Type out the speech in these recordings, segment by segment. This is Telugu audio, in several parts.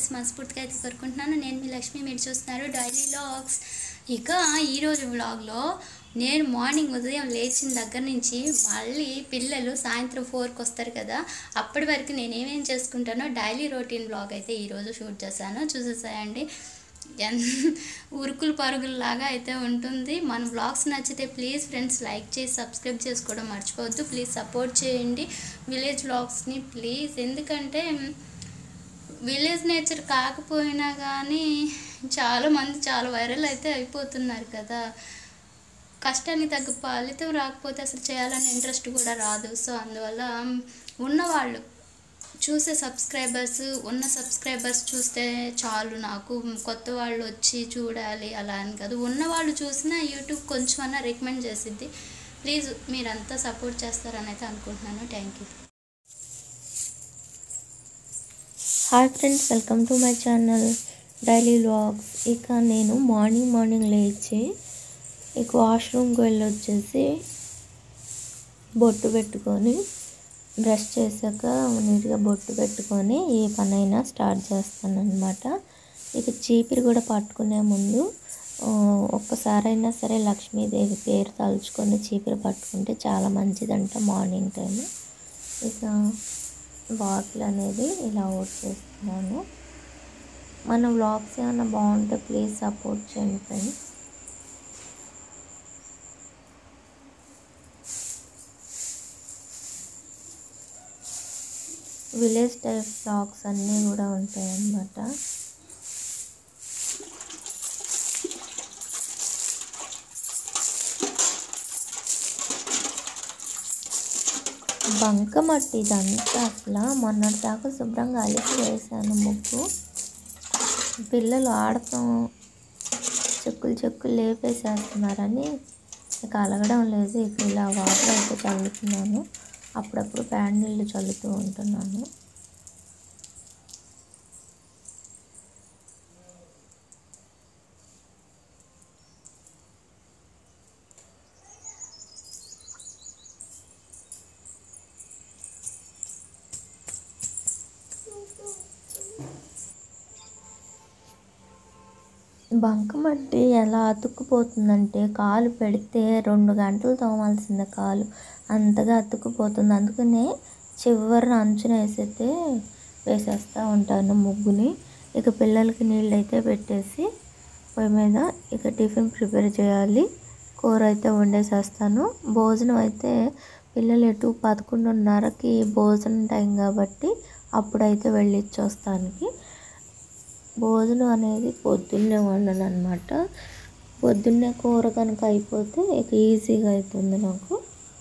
చెప్పేసి మనస్ఫూర్తిగా అయితే కోరుకుంటున్నాను నేను మీ లక్ష్మి మీరు చూస్తున్నారు డైలీ వ్లాగ్స్ ఇక ఈరోజు వ్లాగ్లో నేను మార్నింగ్ ఉదయం లేచిన దగ్గర నుంచి మళ్ళీ పిల్లలు సాయంత్రం ఫోర్కి వస్తారు కదా అప్పటి వరకు నేను ఏమేం చేసుకుంటానో డైలీ రొటీన్ బ్లాగ్ అయితే ఈరోజు షూట్ చేశాను చూసేసాయండి ఎన్ ఉరుకులు పరుగుల్లాగా అయితే ఉంటుంది మన బ్లాగ్స్ నచ్చితే ప్లీజ్ ఫ్రెండ్స్ లైక్ చేసి సబ్స్క్రైబ్ చేసుకోవడం మర్చిపోవద్దు ప్లీజ్ సపోర్ట్ చేయండి విలేజ్ బ్లాగ్స్ని ప్లీజ్ ఎందుకంటే విలేజ్ నేచర్ కాకపోయినా కానీ చాలా మంది చాలా వైరల్ అయితే అయిపోతున్నారు కదా కష్టానికి తగ్గ ఫలితం రాకపోతే అసలు చేయాలనే ఇంట్రెస్ట్ కూడా రాదు సో అందువల్ల ఉన్నవాళ్ళు చూసే సబ్స్క్రైబర్స్ ఉన్న సబ్స్క్రైబర్స్ చూస్తే చాలు నాకు కొత్త వాళ్ళు వచ్చి చూడాలి అలా అని కాదు ఉన్న వాళ్ళు చూసినా యూట్యూబ్ కొంచెమన్నా రికమెండ్ చేసిద్ది ప్లీజ్ మీరంతా సపోర్ట్ చేస్తారని అయితే అనుకుంటున్నాను thank you hi friends welcome to my channel daily vlogs ఇక నేను మార్నింగ్ మార్నింగ్ లేచి ఇక వాష్రూమ్కి వెళ్ళి వచ్చేసి బొట్టు పెట్టుకొని బ్రష్ చేశాక నీట్గా బొట్టు పెట్టుకొని ఏ పనైనా స్టార్ట్ చేస్తాను అనమాట ఇక చీపిరి కూడా పట్టుకునే ముందు ఆ, ఒక్కసారైనా సరే లక్ష్మీదేవి పేరు తలుచుకొని చీపిరి పట్టుకుంటే చాలా మంచిదంట మార్నింగ్ టైం ఇక బాటిల్ అనేది ఇలా అవుట్ చేస్తున్నాను మన వ్లాగ్స్ ఏమైనా బాగుంటే ప్లీజ్ సపోర్ట్ చేయండి ఫ్రెండ్స్ విలేజ్ టైప్ వ్లాగ్స్ అన్నీ కూడా ఉంటాయి అన్నమాట బంకమట్టి ఇదంతా అసలు మొన్నటిదాకా శుభ్రంగా అలిసి వేసాను ముగ్గు పిల్లలు ఆడతాం చెక్కులు చెక్కులు లేపేసేస్తున్నారని ఇక అలగడం లేదు ఇక ఇలా వాటర్ అయితే చల్లుతున్నాను అప్పుడప్పుడు ప్యాడ్ నీళ్ళు చల్లుతూ ఉంటున్నాను బంకమట్టి ఎలా అతుక్కుపోతుందంటే కాలు పెడితే రెండు గంటలు తోమాల్సిందే కాలు అంతగా అతుక్కుపోతుంది అందుకనే చివరిన అంచున వేసైతే వేసేస్తూ ఉంటాను ముగ్గుని ఇక పిల్లలకి నీళ్ళు అయితే పెట్టేసి పొయ్యి మీద ఇక టిఫిన్ ప్రిపేర్ చేయాలి కూర అయితే వండేసేస్తాను భోజనం అయితే పిల్లలు ఎటు పదకొండున్నరకి భోజనం టైం కాబట్టి అప్పుడైతే వెళ్ళి ఇచ్చొస్తానికి భోజనం అనేది పొద్దున్నే వండను అనమాట పొద్దున్నే కూర కనుక అయిపోతే ఇక ఈజీగా అవుతుంది నాకు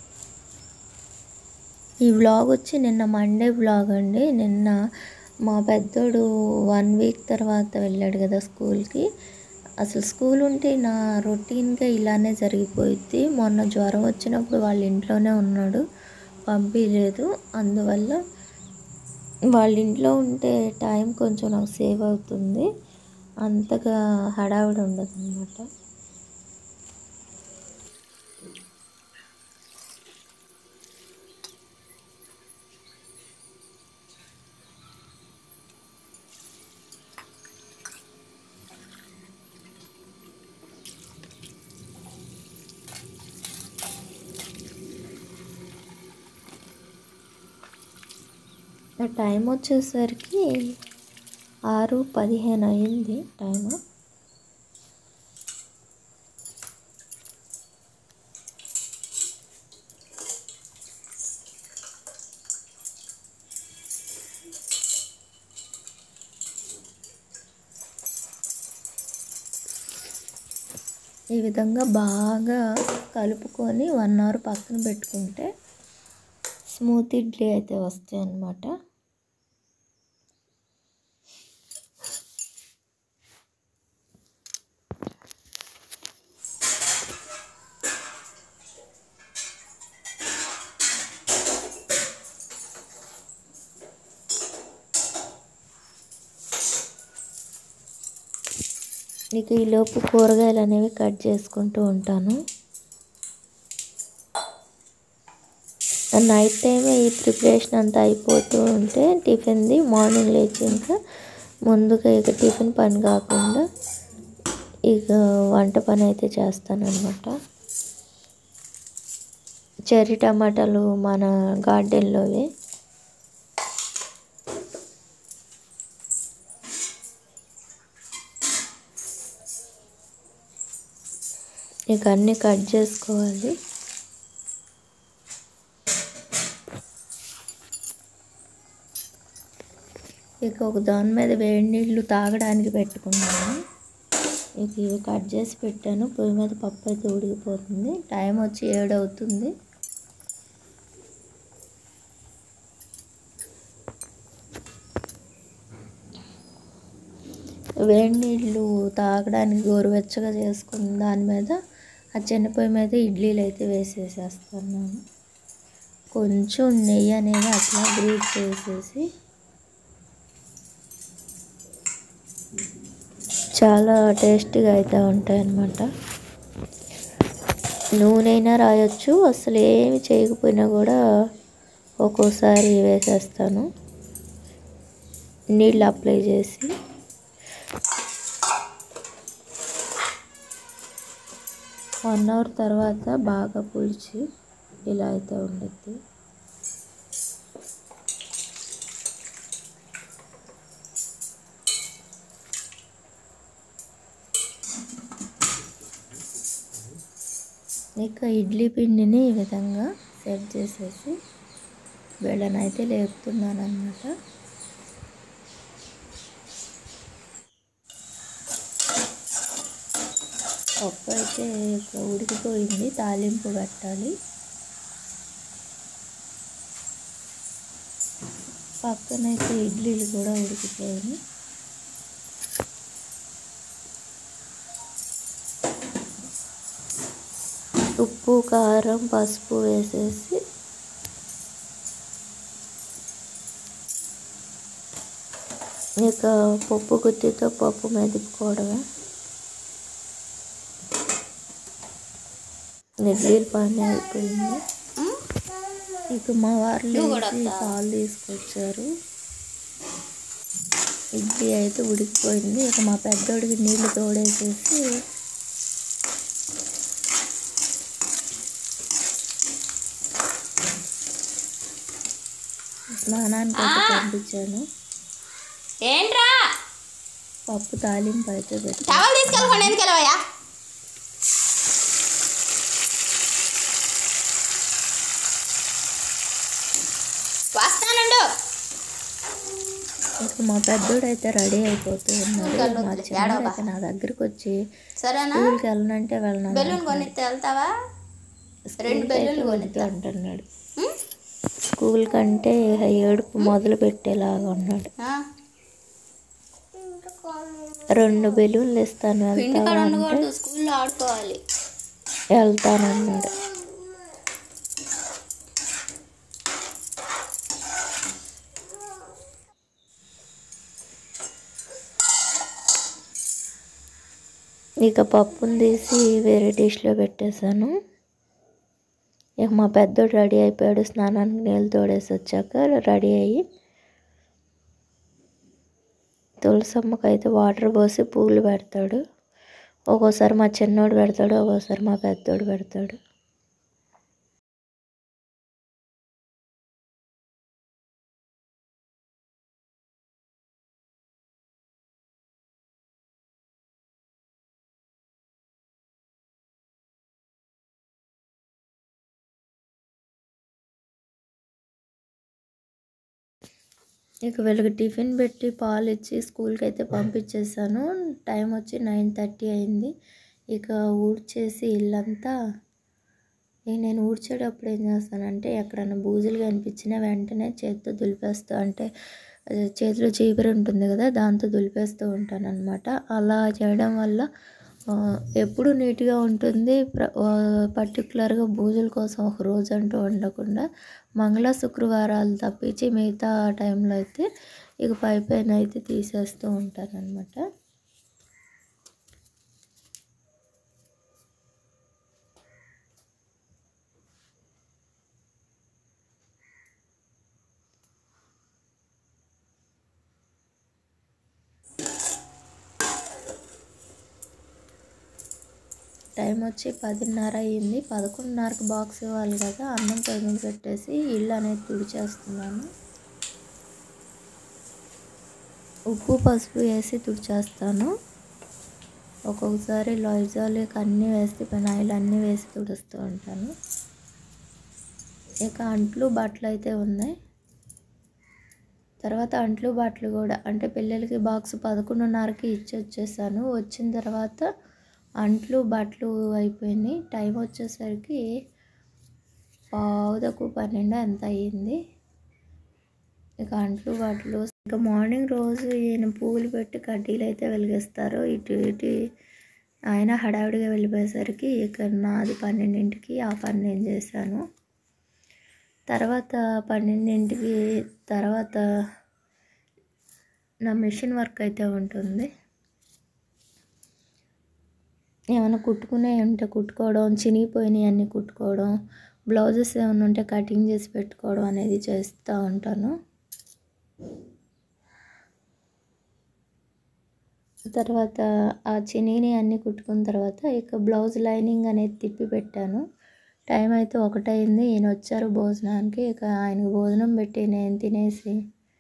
ఈ వ్లాగ్ వచ్చి నిన్న మండే వ్లాగ్ అండి నిన్న మా పెద్దోడు వన్ వీక్ తర్వాత వెళ్ళాడు కదా స్కూల్కి అసలు స్కూల్ ఉంటే నా రొటీన్గా ఇలానే జరిగిపోయింది మొన్న జ్వరం వచ్చినప్పుడు వాళ్ళ ఇంట్లోనే ఉన్నాడు పంపించలేదు అందువల్ల వాళ్ళ ఇంట్లో ఉంటే టైం కొంచెం నాకు సేవ్ అవుతుంది అంతగా హడావిడి ఉండదు అనమాట నా టైం వచ్చేసరికి ఆరు పదిహేను అయింది టైం ఈ విధంగా బాగా కలుపుకొని వన్ అవర్ పక్కన పెట్టుకుంటే స్మూత్ ఇడ్లీ అయితే వస్తాయి అన్నమాట నీకు ఈలోపు కూరగాయలు అనేవి కట్ చేసుకుంటూ ఉంటాను నైట్ టైం ఈ ప్రిపరేషన్ అంతా అయిపోతూ ఉంటే టిఫిన్ది మార్నింగ్ లేచి ఇంకా ముందుగా ఇక టిఫిన్ పని కాకుండా ఇక వంట పని అయితే చేస్తానన్నమాట చెర్రీ టమాటాలు మన గార్డెన్లోవే ఇక అన్నీ కట్ చేసుకోవాలి ఇక ఒక దాని మీద వేడి నీళ్ళు తాగడానికి పెట్టుకున్నాను ఇక ఇవి కట్ చేసి పెట్టాను పొయ్యి మీద పప్పు అయితే ఉడికిపోతుంది టైం వచ్చి ఏడు అవుతుంది వేడి నీళ్ళు తాగడానికి గోరువెచ్చగా చేసుకున్న దాని మీద ఆ చిన్న పొయ్యి మీద ఇడ్లీలు అయితే వేసేసేస్తాను కొంచెం నెయ్యి అనేది అట్లా గ్రీట్ చేసేసి చాలా టేస్టీగా అయితే ఉంటాయి అన్నమాట నూనెైనా రాయొచ్చు అసలు ఏమి చేయకపోయినా కూడా ఒక్కోసారి వేసేస్తాను నీళ్ళు అప్లై చేసి వన్ అవర్ తర్వాత బాగా పులిచి ఇలా అయితే ఉండుద్ది ఇక ఇడ్లీ పిండిని ఈ విధంగా సెట్ చేసేసి బెళ్ళనైతే లేపుతున్నాను అనమాట పప్పు అయితే ఇక ఉడికిపోయింది తాలింపు పెట్టాలి పక్కనైతే ఇడ్లీలు కూడా ఉడికిపోయాయి ఉప్పు కారం పసుపు వేసేసి ఇక పప్పు గుత్తితో పప్పు మెదుపుకోవడమే ఇడ్లీలు పని అయిపోయింది ఇక మా వారు నువ్వు కూడా లేచి వస్తావా? పాలు తీసుకొచ్చారు ఇడ్లీ అయితే ఉడికిపోయింది ఇక మా పెద్దోడికి నీళ్లు తోడేసేసి స్నానానికి అయితే పంపించాను ఏంట్రా పప్పు తాలింపు అయితే పెట్టాను టవల్ తీసుకెళ్ళకుండా ఎందుకు వెళ్ళవయ్యా వస్తానుండు ఇక మా పెద్దోడు అయితే రెడీ అయిపోతూ ఉన్నాడు కళ్ళు మా వదిలే, చిన్నోడు ఏడవబా. అయితే నా దగ్గరికి వచ్చి సరేనా స్కూల్కి వెళ్ళనంటే వెళ్ళను బెలూన్ కొనిస్తే వెళ్తావా రెండు బెలూన్లు కొనిస్తా. అంటున్నాడు ఉం? స్కూల్ కంటే ఏడుపు మొదలు పెట్టేలాగా ఉన్నాడు ఆ, రెండు బెలూన్లు ఇస్తాను ఇంటికాడ వెళ్తావా అంటే ఉండకూడదు స్కూల్లో ఆడుకోవాలి వెళ్తానన్నాడు ఇక పప్పును తీసి వేరే డిష్లో పెట్టేశాను ఇక మా పెద్దోడు రెడీ అయిపోయాడు స్నానానికి నీళ్ళు తోడేసి వచ్చాక రెడీ అయ్యి తులసమ్మకి అయితే వాటర్ పోసి పూలు పెడతాడు ఒక్కోసారి మా చిన్నోడు పెడతాడు ఒక్కోసారి మా పెద్దోడు పెడతాడు ఇక వీళ్ళకి టిఫిన్ పెట్టి పాలు ఇచ్చి స్కూల్కి అయితే పంపించేసాను టైం వచ్చి నైన్ థర్టీ అయింది ఇక ఊడ్చేసి ఇల్లంతా ఇక నేను ఊడ్చేటప్పుడు ఏం చేస్తానంటే ఎక్కడైనా బూజులు కనిపించినా వెంటనే చేతితో దులిపేస్తూ అంటే అది చేతిలో చీపురు ఉంటుంది కదా దాంతో దులిపేస్తూ ఉంటాను అనమాట అలా చేయడం వల్ల ఆ, ఎప్పుడు నీట్గా ఉంటుంది ప్ర- ఆ, పర్టికులర్గా బూజుల కోసం ఒక రోజు అంటూ ఉండకుండా మంగళ శుక్రవారాలు తప్పించి మిగతా టైంలో అయితే ఇక పై పైన అయితే తీసేస్తూ ఉంటాను అనమాట టైం వచ్చి పదిన్నర అయ్యింది పదకొండున్నరకు బాక్స్ ఇవ్వాలి కదా అన్నం పొయ్యి మీద పెట్టేసి ఇల్లు అనేది తుడిచేస్తున్నాను ఉప్పు పసుపు వేసి తుడిచేస్తాను ఒక్కొక్కసారి లాయిజాలిక్ అన్నీ వేసి పెనాయిల్ అన్నీ వేసి తుడుస్తూ ఉంటాను ఇక అంట్లు బట్టలు అయితే ఉన్నాయి తర్వాత అంట్లు బట్టలు కూడా అంటే పిల్లలకి బాక్స్ పదకొండున్నరకి ఇచ్చి వచ్చేసాను వచ్చిన తర్వాత అంట్లు బట్టలు అయిపోయినాయి టైం వచ్చేసరికి పావు తక్కువ పన్నెండు ఎంత అయ్యింది ఇక అంట్లు బట్టలు ఇక మార్నింగ్ రోజు ఈయన పువ్వులు పెట్టి కడ్డీలు అయితే వెలిగిస్తారు ఇటు ఇటు ఆయన హడావిడిగా వెళ్ళిపోయేసరికి ఇక నాది పన్నెండింటికి ఆ పని నేను చేశాను తర్వాత పన్నెండింటికి తర్వాత నా మిషన్ వర్క్ అయితే ఉంటుంది ఏమైనా కుట్టుకునే ఉంటే కుట్టుకోవడం చినిగిపోయినవి అన్నీ కుట్టుకోవడం బ్లౌజెస్ ఏమైనా ఉంటే కటింగ్ చేసి పెట్టుకోవడం అనేది చేస్తూ ఉంటాను తర్వాత ఆ చినిని అన్నీ కుట్టుకున్న తర్వాత ఇక బ్లౌజ్ లైనింగ్ అనేది తిప్పి పెట్టాను టైం అయితే ఒకటైంది ఈయన వచ్చారు భోజనానికి ఇక ఆయనకు భోజనం పెట్టి నేను తినేసి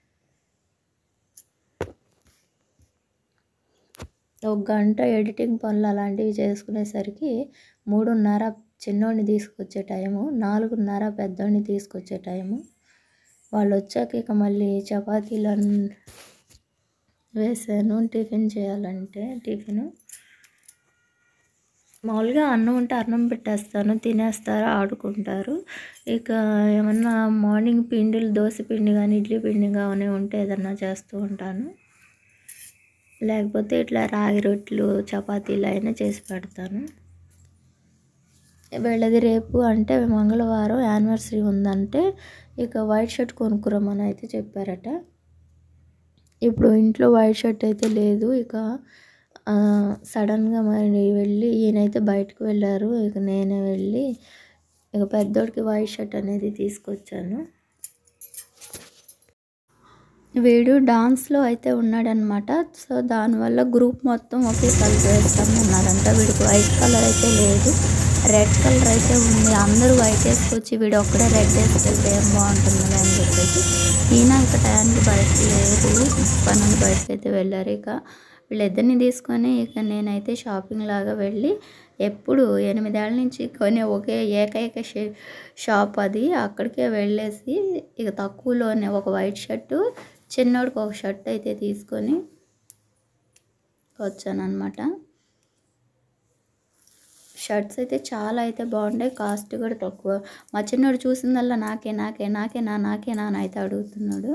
ఒక గంట ఎడిటింగ్ పనులు అలాంటివి చేసుకునేసరికి మూడున్నర చిన్నోడిని తీసుకొచ్చే టైము నాలుగున్నర పెద్దోడిని తీసుకొచ్చే టైము వాళ్ళు వచ్చాక ఇక మళ్ళీ చపాతీలు అన్- వేసాను టిఫిన్ చేయాలంటే టిఫిన్ మామూలుగా అన్నం ఉంటే అన్నం పెట్టేస్తాను తినేస్తారు ఆడుకుంటారు ఇక ఏమన్నా మార్నింగ్ పిండిలు దోశ పిండి కానీ ఇడ్లీ పిండి కానీ ఉంటే ఏదన్నా చేస్తూ ఉంటాను లేకపోతే ఇట్లా రాగి రొట్టెలు చపాతీలు అయినా చేసి పెడతాను వీళ్ళది రేపు అంటే మంగళవారం యానివర్సరీ ఉందంటే ఇక వైట్ షర్ట్ కొనుక్కురమ్మని అయితే చెప్పారట ఇప్పుడు ఇంట్లో వైట్ షర్ట్ అయితే లేదు ఇక ఆ, సడన్గా మరి వెళ్ళి ఈయనైతే బయటకు వెళ్ళారు ఇక నేనే వెళ్ళి ఇక పెద్దోడికి వైట్ షర్ట్ అనేది తీసుకొచ్చాను వీడు డాన్స్లో అయితే ఉన్నాడనమాట సో దానివల్ల గ్రూప్ మొత్తం ఒకే కలర్ వేస్తామన్నారంట వీడికి వైట్ కలర్ అయితే లేదు రెడ్ కలర్ అయితే ఉంది అందరూ వైట్ వేసుకొచ్చి వీడు ఒక్కడే రెడ్ వేసుకెళ్తే ఏం బాగుంటుంది అని చెప్పేసి ఈయన ఇక టయానికి బయటకు లేదు పని నుండి బయటకు అయితే వెళ్ళారు ఇక వీళ్ళిద్దరిని తీసుకొని ఇక నేనైతే షాపింగ్ లాగా వెళ్ళి ఎప్పుడు ఎనిమిదేళ్ళ నుంచి కొనే ఒకే ఏకైక షే- షాప్ అది అక్కడికే వెళ్ళేసి ఇక తక్కువలోనే ఒక వైట్ షర్టు చిన్నోడికి ఒక షర్ట్ అయితే తీసుకొని వచ్చాను అనమాట షర్ట్స్ అయితే చాలా అయితే బాగుంటాయి కాస్ట్ కూడా తక్కువ మా చిన్నోడు చూసిందల్లా నాకే నాకే నాకేనా నాకేనా అని అయితే అడుగుతున్నాడు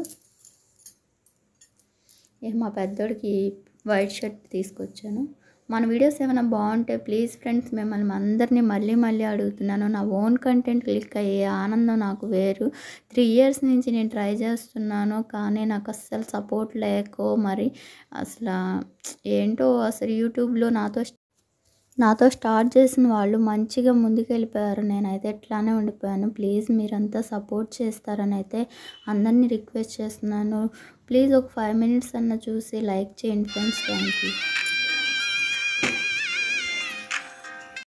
ఇక మా పెద్దోడికి వైట్ షర్ట్ తీసుకొచ్చాను మన వీడియోస్ ఏమైనా బాగుంటే ప్లీజ్ ఫ్రెండ్స్ మిమ్మల్ని అందరినీ మళ్ళీ మళ్ళీ అడుగుతున్నాను నా ఓన్ కంటెంట్ క్లిక్ అయ్యే ఆనందం నాకు వేరు త్రీ ఇయర్స్ నుంచి నేను ట్రై చేస్తున్నాను కానీ నాకు అస్సలు సపోర్ట్ లేకో మరి అసలు ఏంటో అసలు యూట్యూబ్లో నాతో నాతో స్టార్ట్ చేసిన వాళ్ళు మంచిగా ముందుకెళ్ళిపోయారు నేనైతే ఎట్లానే ఉండిపోయాను ప్లీజ్ మీరంతా సపోర్ట్ చేస్తారని అయితే అందరినీ రిక్వెస్ట్ చేస్తున్నాను ప్లీజ్ ఒక ఫైవ్ మినిట్స్ అన్న చూసి లైక్ చేయండి ఫ్రెండ్స్ థ్యాంక్ యూ